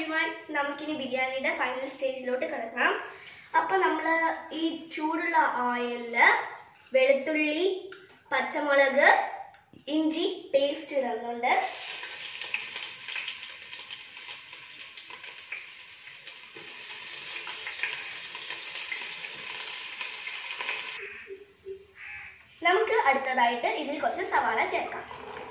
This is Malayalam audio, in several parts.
എവ്രിവൺ നമുക്കിനി ബിരിയാണിയുടെ ഫൈനൽ സ്റ്റേജിലോട്ട് കിടക്കാം അപ്പോൾ നമ്മൾ ഈ ചൂടുള്ള ഓയിലിൽ വെളുത്തുള്ളി പച്ചമുളക് ഇഞ്ചി പേസ്റ്റ് ഇടുന്നുണ്ട് നമുക്ക് അടുത്തതായിട്ട് ഇതിൽ കുറച്ച് സവാള ചേർക്കാം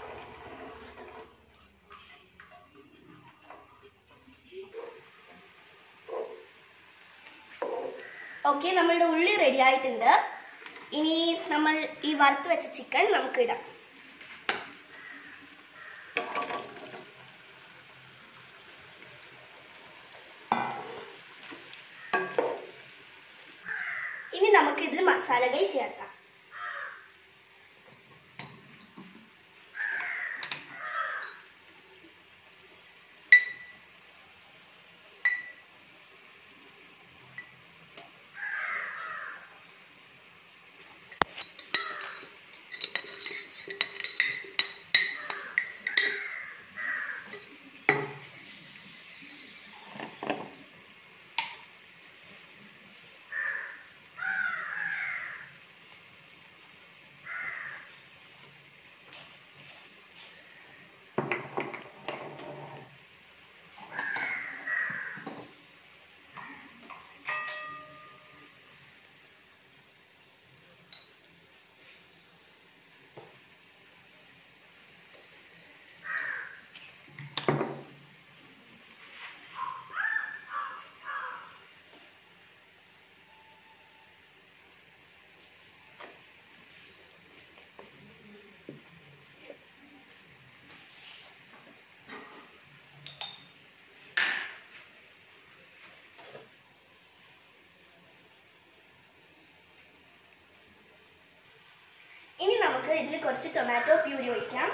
ഓക്കെ നമ്മളുടെ ഉള്ളി റെഡി ആയിട്ടുണ്ട് ഇനി നമ്മൾ ഈ വറുത്ത് വെച്ച ചിക്കൻ നമുക്ക് ഇടാം ഇനി നമുക്ക് ഇതിൽ മസാലകൾ ചേർക്കാം ഇനി നമുക്ക് ഇതിൽ കുറച്ച് ടൊമാറ്റോ പ്യൂരി ഒഴിക്കാം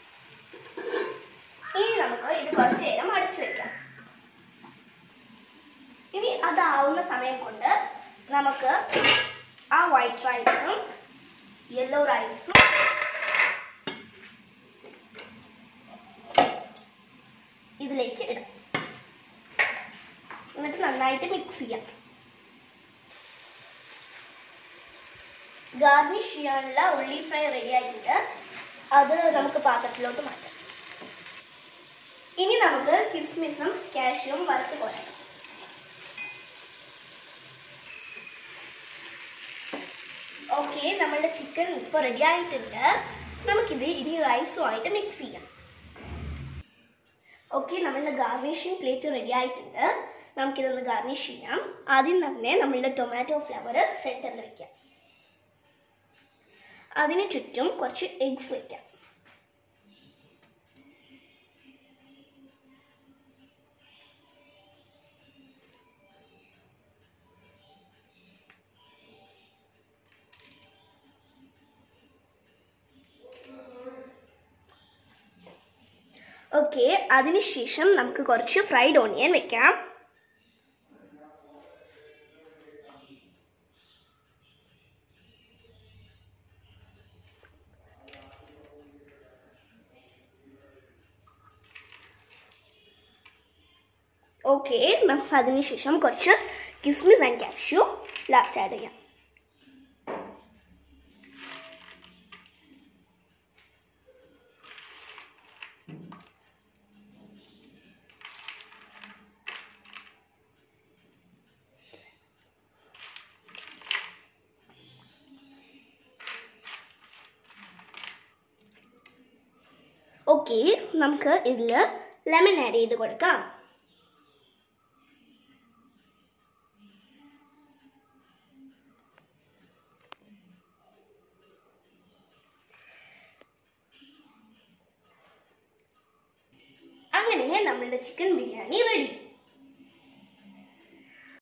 ഇനി നമുക്ക് ഇത് കുറച്ച് നേരം അടച്ചു വെക്കാം ഇനി അതാവുന്ന സമയം കൊണ്ട് നമുക്ക് ആ വൈറ്റ് റൈസും യെല്ലോ റൈസും ഇതിലേക്ക് ഇടാം എന്നിട്ട് നന്നായിട്ട് മിക്സ് ചെയ്യാം ഗാർണിഷ് ചെയ്യാനുള്ള ഉള്ളി ഫ്രൈ റെഡി ആയിട്ടുണ്ട് അത് നമുക്ക് പാത്രത്തിലോട്ട് മാറ്റാം ഇനി നമുക്ക് കിസ്മിസും കാഷ്യൂവും വറുത്ത് കോരണം ഓക്കെ നമ്മളുടെ ചിക്കൻ ഇപ്പോൾ റെഡി ആയിട്ടുണ്ട് നമുക്കിത് ഇനി റൈസുമായിട്ട് മിക്സ് ചെയ്യാം ഓക്കെ നമ്മളുടെ ഗാർണിഷിങ് പ്ലേറ്റ് റെഡി ആയിട്ടുണ്ട് നമുക്കിതൊന്ന് ഗാർണിഷ് ചെയ്യാം ആദ്യം തന്നെ നമ്മളുടെ ടൊമാറ്റോ ഫ്ലവർ സെൻറ്ററിൽ വെക്കാം അതിന് ചുറ്റും കുറച്ച് എഗ്സ് വയ്ക്കാം ഓക്കെ അതിനുശേഷം നമുക്ക് കുറച്ച് ഫ്രൈഡ് ഓണിയൻ വെക്കാം ഓക്കെ നമുക്ക് അതിനുശേഷം കുറച്ച് കിസ്മിസ് ആൻഡ് കാഷ്യൂ ലാസ്റ്റ് ആഡ് ചെയ്യാം ഓക്കെ നമുക്ക് ഇതിൽ ലെമൺ ആഡ് ചെയ്ത് കൊടുക്കാം അങ്ങനെ നമ്മളുടെ ചിക്കൻ ബിരിയാണി റെഡി